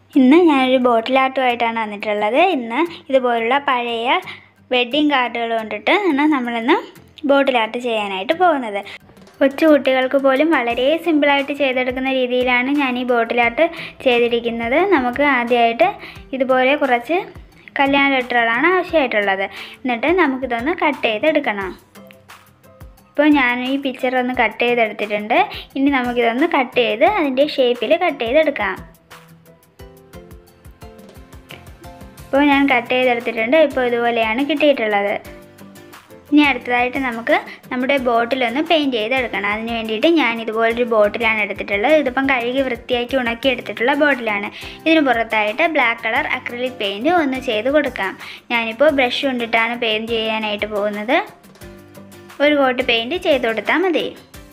ഇന്ന് ഞാനൊരു ബോട്ടിലാട്ടുമായിട്ടാണ് വന്നിട്ടുള്ളത് ഇന്ന് ഇതുപോലുള്ള പഴയ വെഡ്ഡിങ് കാർഡുകൾ കൊണ്ടിട്ട് ആണ് നമ്മളിന്ന് ബോട്ടിലാട്ട് ചെയ്യാനായിട്ട് പോകുന്നത് കൊച്ചു കുട്ടികൾക്ക് പോലും വളരെ സിമ്പിളായിട്ട് ചെയ്തെടുക്കുന്ന രീതിയിലാണ് ഞാൻ ഈ ബോട്ടിലാട്ട് ചെയ്തിരിക്കുന്നത് നമുക്ക് ആദ്യമായിട്ട് ഇതുപോലെ കുറച്ച് കല്യാണ ലെറ്ററുകളാണ് ആവശ്യമായിട്ടുള്ളത് എന്നിട്ട് നമുക്കിതൊന്ന് കട്ട് ചെയ്തെടുക്കണം ഇപ്പോൾ ഞാൻ ഈ പിക്ചർ ഒന്ന് കട്ട് ചെയ്തെടുത്തിട്ടുണ്ട് ഇനി നമുക്കിതൊന്ന് കട്ട് ചെയ്ത് അതിൻ്റെ ഷേപ്പിൽ കട്ട് ചെയ്തെടുക്കാം ഇപ്പോൾ ഞാൻ കട്ട് ചെയ്തെടുത്തിട്ടുണ്ട് ഇപ്പോൾ ഇതുപോലെയാണ് കിട്ടിയിട്ടുള്ളത് ഇനി അടുത്തതായിട്ട് നമുക്ക് നമ്മുടെ ബോട്ടിലൊന്ന് പെയിൻറ്റ് ചെയ്തെടുക്കണം അതിന് വേണ്ടിയിട്ട് ഞാൻ ഇതുപോലൊരു ബോട്ടിലാണ് എടുത്തിട്ടുള്ളത് ഇതിപ്പം കഴുകി വൃത്തിയാക്കി ഉണക്കി എടുത്തിട്ടുള്ള ബോട്ടിലാണ് ഇതിന് പുറത്തായിട്ട് ബ്ലാക്ക് കളർ അക്രിലിക് പെയിൻറ്റ് ഒന്ന് ചെയ്ത് കൊടുക്കാം ഞാനിപ്പോൾ ബ്രഷ് കൊണ്ടിട്ടാണ് പെയിൻറ്റ് ചെയ്യാനായിട്ട് പോകുന്നത് ഒരു കോട്ട് പെയിൻറ്റ് ചെയ്ത് കൊടുത്താൽ മതി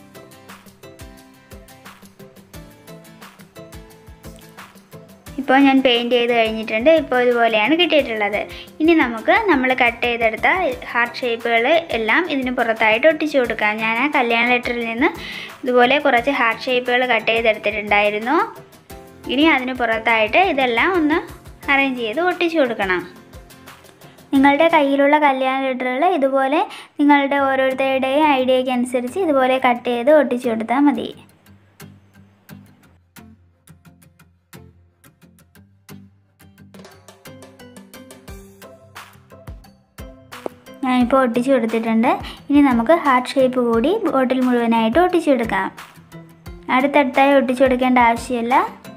ഇപ്പോൾ ഞാൻ പെയിൻറ്റ് ചെയ്ത് കഴിഞ്ഞിട്ടുണ്ട് ഇപ്പോൾ ഇതുപോലെയാണ് കിട്ടിയിട്ടുള്ളത് ഇനി നമുക്ക് നമ്മൾ കട്ട് ചെയ്തെടുത്ത ഹാർട്ട് ഷേപ്പുകൾ എല്ലാം ഇതിന് പുറത്തായിട്ട് ഒട്ടിച്ചു കൊടുക്കാം ഞാൻ ആ കല്യാണ ലെറ്ററിൽ നിന്ന് ഇതുപോലെ കുറച്ച് ഹാർട്ട് ഷേപ്പുകൾ കട്ട് ചെയ്തെടുത്തിട്ടുണ്ടായിരുന്നു ഇനി അതിന് പുറത്തായിട്ട് ഇതെല്ലാം ഒന്ന് അറേഞ്ച് ചെയ്ത് ഒട്ടിച്ചു കൊടുക്കണം നിങ്ങളുടെ കയ്യിലുള്ള കല്യാണ ലെറ്ററുകൾ ഇതുപോലെ നിങ്ങളുടെ ഓരോരുത്തരുടെയും ഐഡിയയ്ക്ക് അനുസരിച്ച് ഇതുപോലെ കട്ട് ചെയ്ത് ഒട്ടിച്ചു കൊടുത്താൽ മതി ഞാനിപ്പോൾ ഒട്ടിച്ചു കൊടുത്തിട്ടുണ്ട് ഇനി നമുക്ക് ഹാർട്ട് ഷേപ്പ് കൂടി ബോട്ടിൽ മുഴുവനായിട്ട് ഒട്ടിച്ചു കൊടുക്കാം അടുത്തടുത്തായി ഒട്ടിച്ചു കൊടുക്കേണ്ട ആവശ്യമില്ല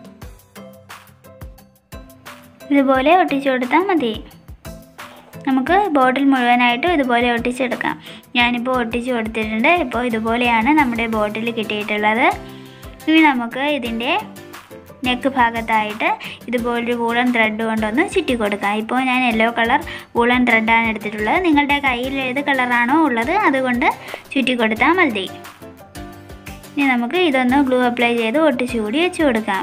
ഇതുപോലെ ഒട്ടിച്ചു കൊടുത്താൽ മതി നമുക്ക് ബോട്ടിൽ മുഴുവനായിട്ടും ഇതുപോലെ ഒട്ടിച്ചെടുക്കാം ഞാനിപ്പോൾ ഒട്ടിച്ചു കൊടുത്തിട്ടുണ്ട് ഇപ്പോൾ ഇതുപോലെയാണ് നമ്മുടെ ബോട്ടിൽ കിട്ടിയിട്ടുള്ളത് ഇനി നമുക്ക് ഇതിൻ്റെ നെക്ക് ഭാഗത്തായിട്ട് ഇതുപോലൊരു വൂളൻ ത്രെഡ് കൊണ്ടൊന്ന് ചുറ്റി കൊടുക്കാം ഇപ്പോൾ ഞാൻ യെല്ലോ കളർ വൂളൻ ത്രെഡാണ് എടുത്തിട്ടുള്ളത് നിങ്ങളുടെ കയ്യിൽ ഏത് കളറാണോ ഉള്ളത് അതുകൊണ്ട് ചുറ്റി കൊടുത്താൽ മതി ഇനി നമുക്ക് ഇതൊന്ന് ഗ്ലൂ അപ്ലൈ ചെയ്ത് ഒട്ടിച്ചു കൂടി വെച്ച് കൊടുക്കാം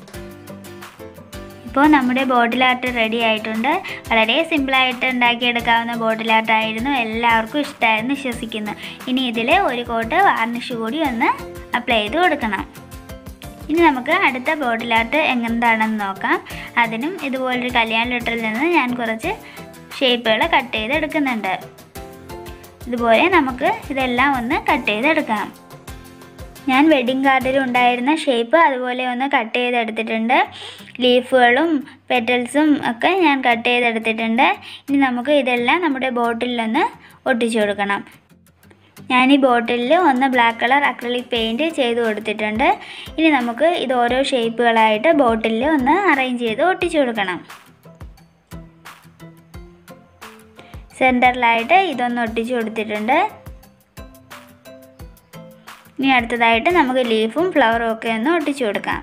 ഇപ്പോൾ നമ്മുടെ ബോട്ടിൽ ആർട്ട് റെഡി ആയിട്ടുണ്ട് വളരെ സിമ്പിളായിട്ട് ഉണ്ടാക്കിയെടുക്കാവുന്ന ബോട്ടിൽ ആർട്ടായിരുന്നു എല്ലാവർക്കും ഇഷ്ടമായിരുന്നു വിശ്വസിക്കുന്നു ഇനി ഇതിൽ ഒരു കോട്ട് വാർണിഷ് കൂടി ഒന്ന് അപ്ലൈ ചെയ്ത് കൊടുക്കണം ഇനി നമുക്ക് അടുത്ത ബോട്ടിൽ ആർട്ട് എന്താണെന്ന് നോക്കാം അതിനും ഇതുപോലൊരു കല്യാണ ലെറ്ററിൽ നിന്ന് ഞാൻ കുറച്ച് ഷേപ്പുകൾ കട്ട് ചെയ്ത് എടുക്കുന്നുണ്ട് ഇതുപോലെ നമുക്ക് ഇതെല്ലാം ഒന്ന് കട്ട് ചെയ്തെടുക്കാം ഞാൻ വെഡിങ് കാർഡിൽ ഉണ്ടായിരുന്ന ഷേപ്പ് അതുപോലെ ഒന്ന് കട്ട് ചെയ്തെടുത്തിട്ടുണ്ട് ലീഫുകളും പെറ്റൽസും ഒക്കെ ഞാൻ കട്ട് ചെയ്തെടുത്തിട്ടുണ്ട് ഇനി നമുക്ക് ഇതെല്ലാം നമ്മുടെ ബോട്ടിലൊന്ന് ഒട്ടിച്ചു കൊടുക്കണം ഞാൻ ഈ ബോട്ടിലിൽ ഒന്ന് ബ്ലാക്ക് കളർ അക്രലിക് പെയിൻറ്റ് ചെയ്ത് കൊടുത്തിട്ടുണ്ട് ഇനി നമുക്ക് ഇത് ഓരോ ഷേപ്പുകളായിട്ട് ബോട്ടിലിൽ ഒന്ന് അറേഞ്ച് ചെയ്ത് ഒട്ടിച്ചു കൊടുക്കണം സെൻറ്ററിലായിട്ട് ഇതൊന്ന് ഒട്ടിച്ചു കൊടുത്തിട്ടുണ്ട് ഇനി അടുത്തതായിട്ട് നമുക്ക് ലീഫും ഫ്ലവറും ഒക്കെ ഒന്ന് ഒട്ടിച്ചു കൊടുക്കാം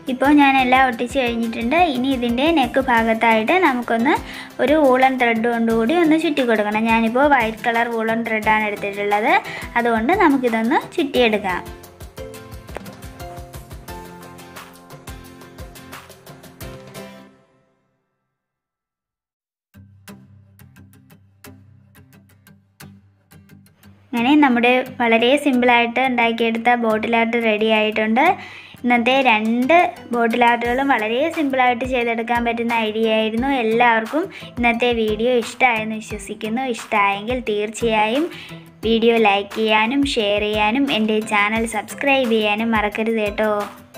ഇപ്പോൾ ഞാൻ എല്ലാം ഒട്ടിച്ച് കഴിഞ്ഞിട്ടുണ്ട് ഇനി ഇതിൻ്റെ നെക്ക് ഭാഗത്തായിട്ട് നമുക്കൊന്ന് ഒരു വൂളൻ ത്രെഡ് കൊണ്ടുകൂടി ഒന്ന് ചുറ്റി കൊടുക്കണം ഞാനിപ്പോൾ വൈറ്റ് കളർ വൂളൻ ത്രെഡാണ് എടുത്തിട്ടുള്ളത് അതുകൊണ്ട് നമുക്കിതൊന്ന് ചുറ്റിയെടുക്കാം അങ്ങനെ നമ്മുടെ വളരെ സിമ്പിളായിട്ട് ഉണ്ടാക്കിയെടുത്ത ബോട്ടിൽ ആർട്ട് റെഡി ആയിട്ടുണ്ട് ഇന്നത്തെ രണ്ട് ബോട്ടിൽ ആർട്ടുകളും വളരെ സിമ്പിളായിട്ട് ചെയ്തെടുക്കാൻ പറ്റുന്ന ഐഡിയ ആയിരുന്നു എല്ലാവർക്കും ഇന്നത്തെ വീഡിയോ ഇഷ്ടമായെന്ന് വിശ്വസിക്കുന്നു ഇഷ്ടമായെങ്കിൽ തീർച്ചയായും വീഡിയോ ലൈക്ക് ചെയ്യാനും ഷെയർ ചെയ്യാനും എൻ്റെ ചാനൽ സബ്സ്ക്രൈബ് ചെയ്യാനും മറക്കരുത് കേട്ടോ